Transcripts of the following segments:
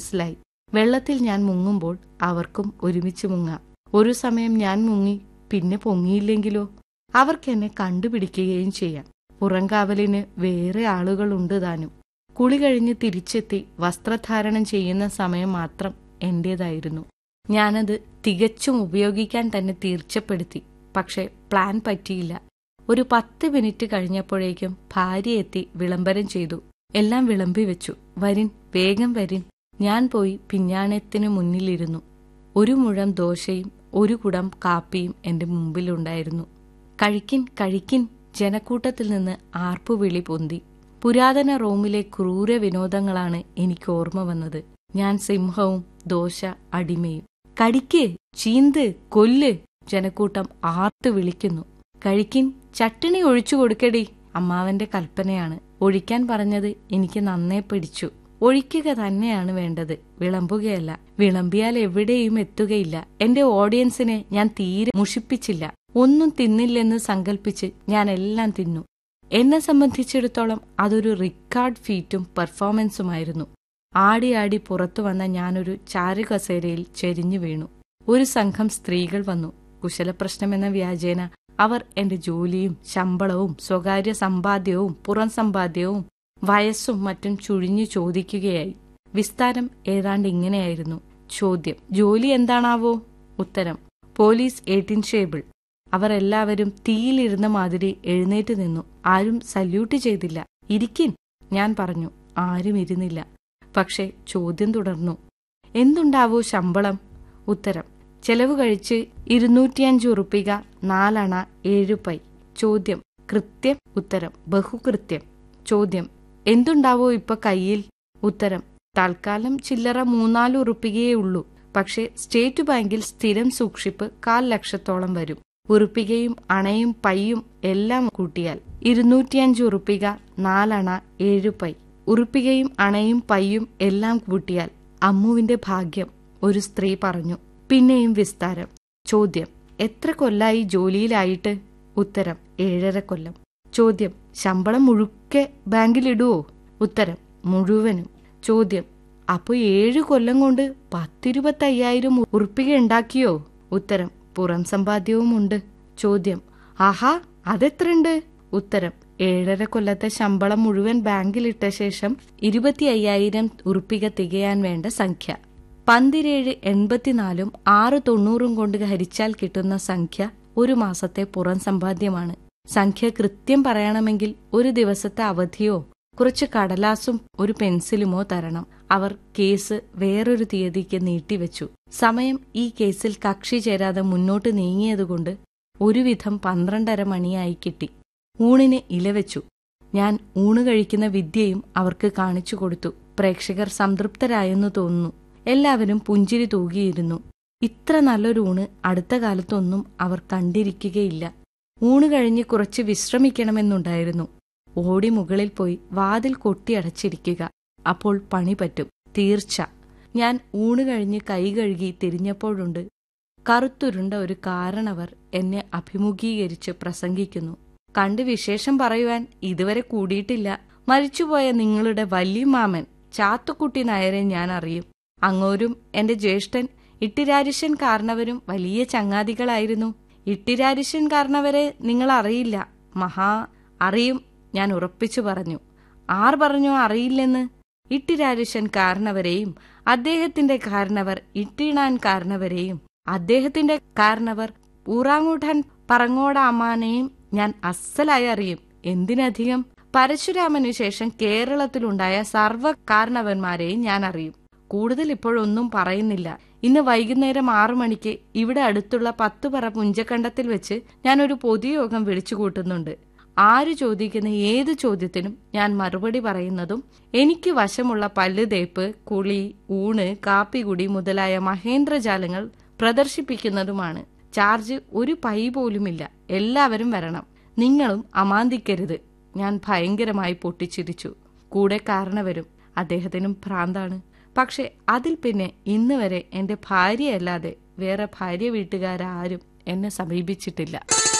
മനസ്സിലായി വെള്ളത്തിൽ ഞാൻ മുങ്ങുമ്പോൾ അവർക്കും ഒരുമിച്ച് മുങ്ങാം ഒരു സമയം ഞാൻ മുങ്ങി പിന്നെ പൊങ്ങിയില്ലെങ്കിലോ അവർക്ക് എന്നെ കണ്ടുപിടിക്കുകയും ചെയ്യാം പുറംകാവലിന് വേറെ ആളുകളുണ്ട് താനും കുളി കഴിഞ്ഞ് തിരിച്ചെത്തി വസ്ത്രധാരണം ചെയ്യുന്ന സമയം മാത്രം എന്റേതായിരുന്നു ഞാനത് തികച്ചും ഉപയോഗിക്കാൻ തന്നെ തീർച്ചപ്പെടുത്തി പക്ഷെ പ്ലാൻ പറ്റിയില്ല ഒരു പത്ത് മിനിറ്റ് കഴിഞ്ഞപ്പോഴേക്കും ഭാര്യ എത്തി വിളംബരം ചെയ്തു എല്ലാം വിളമ്പി വെച്ചു വരിൻ വേഗം വരിൻ ഞാൻ പോയി പിഞ്ഞാണത്തിന് മുന്നിലിരുന്നു ഒരു മുഴം ദോശയും ഒരു കുടം കാപ്പിയും എന്റെ മുമ്പിലുണ്ടായിരുന്നു കഴിക്കിൻ കഴിക്കിൻ ജനക്കൂട്ടത്തിൽ നിന്ന് ആർപ്പുവിളി പൊന്തി പുരാതന റോമിലെ ക്രൂര വിനോദങ്ങളാണ് എനിക്ക് ഓർമ്മ വന്നത് ഞാൻ സിംഹവും ദോശ അടിമയും കടിക്ക് ചീന്ത് കൊല്ല് ജനക്കൂട്ടം ആർത്തു വിളിക്കുന്നു കഴിക്കിൻ ചട്ടിണി ഒഴിച്ചു കൊടുക്കടി അമ്മാവന്റെ കൽപ്പനയാണ് ഒഴിക്കാൻ പറഞ്ഞത് എനിക്ക് നന്നേ പിടിച്ചു ഒഴിക്കുക തന്നെയാണ് വേണ്ടത് വിളമ്പുകയല്ല വിളമ്പിയാൽ എവിടെയും എത്തുകയില്ല എന്റെ ഓഡിയൻസിനെ ഞാൻ തീരെ മുഷിപ്പിച്ചില്ല ഒന്നും തിന്നില്ലെന്ന് സങ്കല്പിച്ച് ഞാൻ എല്ലാം തിന്നു എന്നെ സംബന്ധിച്ചിടത്തോളം അതൊരു റിക്കാർഡ് ഫീറ്റും പെർഫോമൻസുമായിരുന്നു ആടി ആടി പുറത്തു വന്ന ഞാനൊരു ചാരുകസേരയിൽ ചെരിഞ്ഞു വീണു ഒരു സംഘം സ്ത്രീകൾ വന്നു കുശലപ്രശ്നമെന്ന വ്യാജേന അവർ എന്റെ ജോലിയും ശമ്പളവും സ്വകാര്യ സമ്പാദ്യവും പുറം സമ്പാദ്യവും വയസ്സും മറ്റും ചുഴിഞ്ഞു ചോദിക്കുകയായി വിസ്താരം ഏതാണ്ട് ഇങ്ങനെയായിരുന്നു ചോദ്യം ജോലി എന്താണാവോ ഉത്തരം പോലീസ് എയ്റ്റീൻ ഷേബിൾ അവർ എല്ലാവരും തീയിലിരുന്ന മാതിരി എഴുന്നേറ്റ് നിന്നു ആരും സല്യൂട്ട് ചെയ്തില്ല ഇരിക്കിൻ ഞാൻ പറഞ്ഞു ആരും ഇരുന്നില്ല പക്ഷെ ചോദ്യം തുടർന്നു എന്തുണ്ടാവോ ശമ്പളം ഉത്തരം ചെലവ് കഴിച്ച് ഇരുന്നൂറ്റിയഞ്ച് ഉറുപ്പിക നാലണ ഏഴു പൈ ചോദ്യം കൃത്യം ഉത്തരം ബഹുകൃത്യം ചോദ്യം എന്തുണ്ടാവോ ഇപ്പൊ കയ്യിൽ ഉത്തരം തൽക്കാലം ചില്ലറ മൂന്നാല് ഉറുപ്പികയേ ഉള്ളൂ പക്ഷേ സ്റ്റേറ്റ് ബാങ്കിൽ സ്ഥിരം സൂക്ഷിപ്പ് കാൽ ലക്ഷത്തോളം വരും ഉറുപ്പികയും അണയും പൈയും എല്ലാം കൂട്ടിയാൽ ഇരുന്നൂറ്റിയഞ്ച് ഉറുപ്പിക നാലണ ഏഴു പൈ ഉറുപ്പികയും അണയും പൈയും എല്ലാം കൂട്ടിയാൽ അമ്മുവിന്റെ ഭാഗ്യം ഒരു സ്ത്രീ പറഞ്ഞു പിന്നെയും വിസ്താരം ചോദ്യം എത്ര കൊല്ലായി ജോലിയിലായിട്ട് ഉത്തരം ഏഴര കൊല്ലം ചോദ്യം ശമ്പളം മുഴുക്കെ ബാങ്കിലിടുവോ ഉത്തരം മുഴുവനും ചോദ്യം അപ്പൊ ഏഴു കൊല്ലം കൊണ്ട് പത്തിരുപത്തയ്യായിരം ഉറുപ്പിക ഉണ്ടാക്കിയോ ഉത്തരം പുറം സമ്പാദ്യവുമുണ്ട് ചോദ്യം ആഹാ അതെത്രണ്ട് ഉത്തരം ഏഴര കൊല്ലത്തെ ശമ്പളം മുഴുവൻ ബാങ്കിലിട്ട ശേഷം ഇരുപത്തി അയ്യായിരം ഉറുപ്പിക തികയാൻ വേണ്ട സംഖ്യ പന്തിരേഴ് എൺപത്തിനാലും ആറ് തൊണ്ണൂറും കൊണ്ട് ഹരിച്ചാൽ കിട്ടുന്ന സംഖ്യ ഒരു മാസത്തെ പുറം സമ്പാദ്യമാണ് സംഖ്യ കൃത്യം പറയണമെങ്കിൽ ഒരു ദിവസത്തെ അവധിയോ കുറച്ച് കടലാസും ഒരു പെൻസിലുമോ തരണം അവർ കേസ് വേറൊരു തീയതിക്ക് നീട്ടിവെച്ചു സമയം ഈ കേസിൽ കക്ഷി ചേരാതെ മുന്നോട്ട് നീങ്ങിയതുകൊണ്ട് ഒരുവിധം പന്ത്രണ്ടര മണിയായി കിട്ടി ഊണിന് ഇലവെച്ചു ഞാൻ ഊണ് കഴിക്കുന്ന വിദ്യയും അവർക്ക് കാണിച്ചു കൊടുത്തു പ്രേക്ഷകർ സംതൃപ്തരായെന്ന് തോന്നുന്നു എല്ലാവരും പുഞ്ചിരി തൂകിയിരുന്നു ഇത്ര നല്ലൊരു ഊണ് അടുത്ത കാലത്തൊന്നും അവർ കണ്ടിരിക്കുകയില്ല ഊണ് കഴിഞ്ഞ് കുറച്ച് വിശ്രമിക്കണമെന്നുണ്ടായിരുന്നു ഓടി മുകളിൽ പോയി വാതിൽ കൊട്ടിയടച്ചിരിക്കുക അപ്പോൾ പണി പറ്റും തീർച്ച ഞാൻ ഊണ് കഴിഞ്ഞ് കൈ കഴുകി തിരിഞ്ഞപ്പോഴുണ്ട് കറുത്തുരുണ്ട ഒരു കാരണവർ എന്നെ അഭിമുഖീകരിച്ച് പ്രസംഗിക്കുന്നു കണ്ട് വിശേഷം പറയുവാൻ ഇതുവരെ കൂടിയിട്ടില്ല മരിച്ചുപോയ നിങ്ങളുടെ വല്യമാമൻ ചാത്തുക്കുട്ടി നായരെ ഞാൻ അറിയും അങ്ങോരും എന്റെ ജ്യേഷ്ഠൻ ഇട്ടിരാരിശൻ കാരണവരും വലിയ ചങ്ങാതികളായിരുന്നു ഇട്ടിരാരിശൻ കാരണവരെ നിങ്ങൾ അറിയില്ല മഹാ അറിയും ഞാൻ ഉറപ്പിച്ചു പറഞ്ഞു ആർ പറഞ്ഞു അറിയില്ലെന്ന് ഇട്ടിരാരിശൻ കാരണവരെയും അദ്ദേഹത്തിന്റെ കാരണവർ ഇട്ടിണാൻ കാരണവരെയും അദ്ദേഹത്തിന്റെ കാരണവർ ഊറാങ്ങൂട്ടാൻ പറങ്ങോടാമാനെയും ഞാൻ അസ്സലായി അറിയും എന്തിനധികം പരശുരാമനു ശേഷം കേരളത്തിലുണ്ടായ സർവ്വ കാരണവന്മാരെയും ഞാൻ അറിയും കൂടുതൽ ഇപ്പോഴൊന്നും പറയുന്നില്ല ഇന്ന് വൈകുന്നേരം ആറു മണിക്ക് ഇവിടെ അടുത്തുള്ള പത്തുപറ പുഞ്ചക്കണ്ടത്തിൽ വെച്ച് ഞാൻ ഒരു പൊതുയോഗം വിളിച്ചു കൂട്ടുന്നുണ്ട് ആര് ചോദിക്കുന്ന ഏത് ചോദ്യത്തിനും ഞാൻ മറുപടി പറയുന്നതും എനിക്ക് വശമുള്ള പല്ലുതേപ്പ് കുളി ഊണ് കാപ്പികുടി മുതലായ മഹേന്ദ്രജാലങ്ങൾ പ്രദർശിപ്പിക്കുന്നതുമാണ് ചാർജ് ഒരു പൈ പോലുമില്ല എല്ലാവരും വരണം നിങ്ങളും അമാന്തിക്കരുത് ഞാൻ ഭയങ്കരമായി പൊട്ടിച്ചിരിച്ചു കൂടെ കാരണവരും അദ്ദേഹത്തിനും ഭ്രാന്താണ് പക്ഷെ അതിൽ പിന്നെ ഇന്ന് വരെ എന്റെ ഭാര്യയല്ലാതെ വേറെ ഭാര്യ വീട്ടുകാരാരും എന്നെ സമീപിച്ചിട്ടില്ല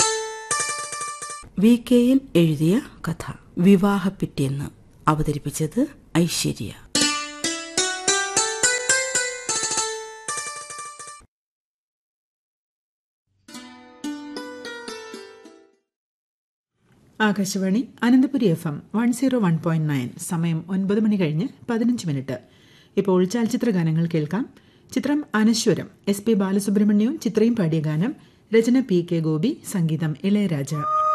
വി കെ എൻ എഴുതിയ കഥ വിവാഹപ്പിറ്റെന്ന് അവതരിപ്പിച്ചത് Aishwarya Akashvani Ananthapuri F M one zero one point nine സമയം ഒൻപത് മണി കഴിഞ്ഞ് പതിനഞ്ച് മിനിറ്റ് ഇപ്പോൾ ചലച്ചിത്ര ഗാനങ്ങൾ കേൾക്കാം ചിത്രം അനശ്വരം എസ് പി ബാലസുബ്രഹ്മണ്യവും ചിത്രയും പാടിയ ഗാനം രചന പി കെ ഗോപി സംഗീതം ഇളയരാജ